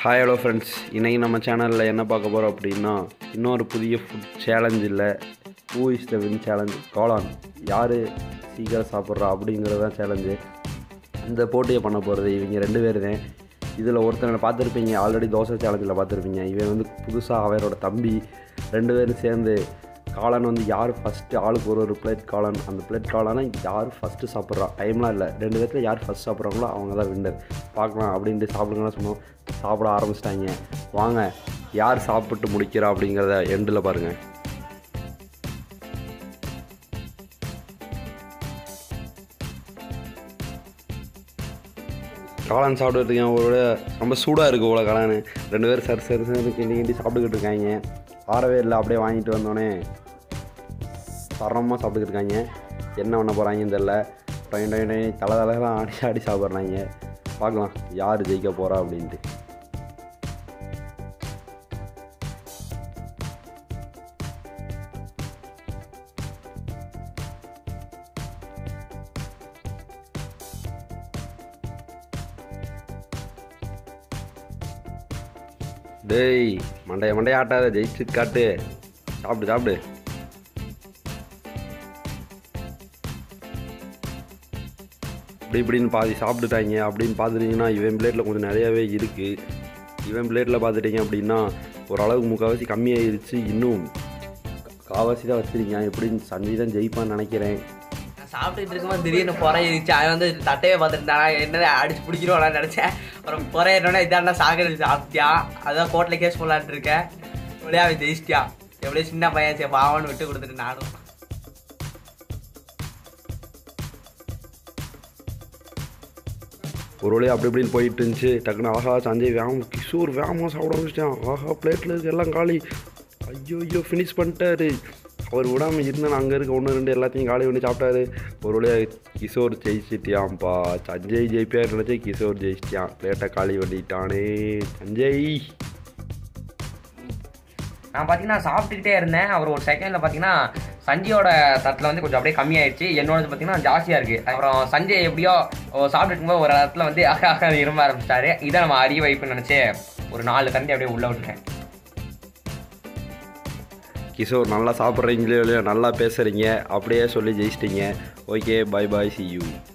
hi hello friends இன்றைக்கி நம்ம சேனலில் என்ன பார்க்க போகிறோம் அப்படின்னா இன்னொரு புதிய ஃபுட் சேலஞ்ச் இல்லை who is the win challenge காளான் யார் சீக்கிரம் சாப்பிட்றா அப்படிங்கிறது தான் சேலஞ்சு இந்த போட்டியை பண்ண போகிறது இவங்க ரெண்டு பேர் தான் இதில் ஒருத்தனை பார்த்துருப்பீங்க ஆல்ரெடி தோசை சேலஞ்சில் பார்த்துருப்பீங்க இவன் வந்து புதுசாக அவரோட தம்பி ரெண்டு பேரும் சேர்ந்து காளான் வந்து யார் ஃபஸ்ட்டு ஆளுக்கு ஒரு ஒரு பிளேட் காளான் அந்த பிளேட் காளானை யார் ஃபஸ்ட்டு சாப்பிட்றா டைம்லாம் இல்லை ரெண்டு பேர்த்தில் யார் ஃபஸ்ட் சாப்பிட்றாங்களோ அவங்க தான் வின்னர் பார்க்கலாம் அப்படின்ட்டு சாப்பிடுங்கன்னு சொன்னோம் சாப்பிட ஆரம்பிச்சிட்டாங்க வாங்க யார் சாப்பிட்டு முடிக்கிறா அப்படிங்கிறத எண்டில் பாருங்கள் காளான் சாப்பிட்டுட்டு ஒரு ரொம்ப சூடாக இருக்குது போல காளான் ரெண்டு பேரும் சரி சரி சரி கிண்டி கிண்டி சாப்பிட்டுக்கிட்டு இருக்காங்க ஆறவே இல்லை அப்படியே வாங்கிட்டு வந்தோடனே தரமாக சாப்பிட்டுக்கிட்டு இருக்காங்க என்ன பண்ண போகிறாங்கன்னு தெரில டொயின் டொயின் டொயின் தலை தலைலாம் ஆடி ஆடி சாப்பிட்றாங்க பார்க்கலாம் யார் ஜெயிக்க போகிறா அப்படின்ட்டு டேய் மண்டைய மண்டைய ஆட்டாத ஜெயிச்சு காட்டு சாப்பிடு சாப்பிடு இப்படி இப்படின்னு பாதி சாப்பிட்டுட்டாங்க அப்படின்னு பார்த்துட்டிங்கன்னா இவன் பிளேட்டில் கொஞ்சம் நிறையாவே இருக்குது இவன் பிளேட்டில் பார்த்துட்டிங்க அப்படின்னா ஓரளவுக்கு முக்கால்வாசி கம்மியாயிருச்சு இன்னும் காவாசி தான் வச்சுருக்கேன் எப்படின்னு சஞ்சய் தான் ஜெயிப்பான்னு நினைக்கிறேன் நான் சாப்பிட்டுட்டு இருக்கும்போது திடீர்னு புறையிருச்சு அவன் வந்து தட்டையை பார்த்துட்டானா என்ன அடிச்சு பிடிக்கிறோம்லாம் நினச்சேன் அப்புறம் புறையிடனே இதாண்டா சாகரி சாப்பிட்டியான் அதான் கோர்ட்டில் கேஸ் போடலான்ட்டு இருக்கேன் எப்படியா அவன் ஜெயிச்சிட்டான் எப்படியோ சின்ன பையன் சரி பாவன்னு விட்டு கொடுத்துட்டு நானும் ஒரு வழியாக அப்படி இப்படின்னு போயிட்டு இருந்துச்சு டக்குன்னு ஆஹா சஞ்சய் வேகம் கிஷோர் வேகமாக சாப்பிட ஆரம்பிச்சிட்டான் ஆஹா பிளேட்டில் இருக்கு எல்லாம் காலி ஐயோ ஐயோ ஃபினிஷ் பண்ணிட்டாரு அவர் விடாமல் இருந்தால் அங்கே இருக்க ஒன்று ரெண்டு எல்லாத்தையும் காலி பண்ணி சாப்பிட்டாரு ஒரு வழியாக கிஷோர் ஜெயிச்சிட்டியான்ப்பா சஞ்சய் ஜெயிப்பார் நினச்சி கிஷோர் ஜெயிச்சிட்டான் பிளேட்டை காலி பண்ணிட்டானே சஞ்சய் நான் பார்த்தீங்கன்னா சாப்பிட்டுக்கிட்டே இருந்தேன் அவர் ஒரு செகண்டில் பார்த்தீங்கன்னா சஞ்சயோட தட்டில் வந்து கொஞ்சம் அப்படியே கம்மியாயிடுச்சு என்னோடது பார்த்தீங்கன்னா ஜாஸ்தியாக இருக்குது அப்புறம் சஞ்சய் எப்படியோ ஓ, சாப்பிட்டுட்டு இருக்கும்போது ஒரு இடத்துல வந்து அழகாக இரும்ப ஆரம்பிச்சிட்டாரு இதை நம்ம அறிய வைப்புன்னு நினச்சி ஒரு நாலு கண்டி அப்படியே உள்ள விட்டுட்டேன் கிஷோர் நல்லா சாப்பிட்றீங்களோ இல்லையோ நல்லா பேசுகிறீங்க அப்படியே சொல்லி ஜெயிச்சிட்டிங்க okay bye bye see you